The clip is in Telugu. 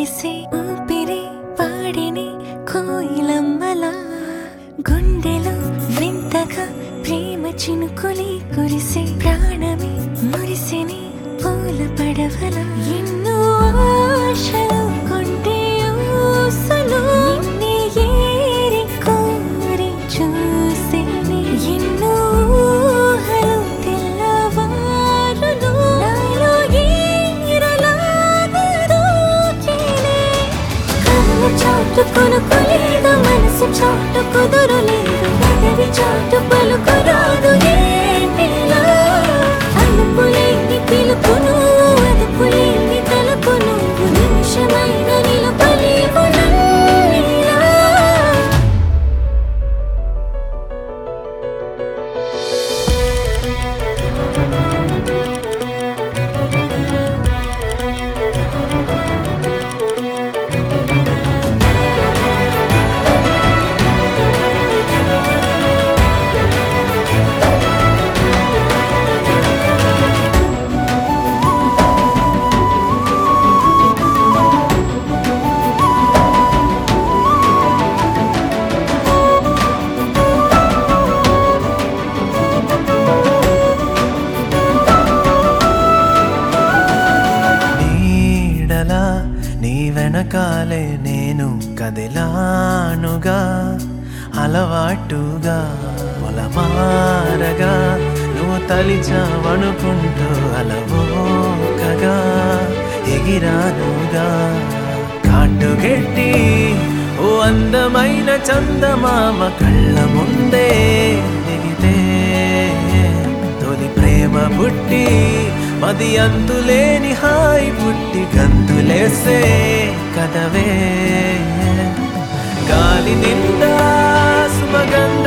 కురిసే ఊపిరి పాడిని కోయిలమ్మలా గుండెలో వింతగా ప్రేమ చినుకులి కురిసే ప్రాణమే మురిసిని పూల పడవల ఎన్నో ఆశలు కొంటే ఊసలు నిన్నే ఏరి కోరి చూసేనే ఎన్నో ఊహలు తెల్లవారులు నాలో ఈరలాగా దూకేనే కళ్ళు చాటు కొనుక్కోలేదు మనసు చాటు కుదురలేదు ఎదరి చాటు పలుకురాదు ఏంటిలా అలుపులేని పిలుపును అదుపులేని తలుపు నువ్వు నిమిషమైన నిలుపలేవు నన్నిలా నీడలా నీ వెనకాలే నేను కదిలానుగా అలవాటుగా పొలమారగా నువ్వు తలిచావనుకుంటూ అలవోకగా ఎగిరానుగా కాటుగెట్టి ఓ అందమైన చందమామ కళ్ళ ముందే దిగితే తొలి ప్రేమ పుట్టి మది అంతులేని హాయి పుట్టి గంతులేసే కదవే గాలి నిండా సుమగంధ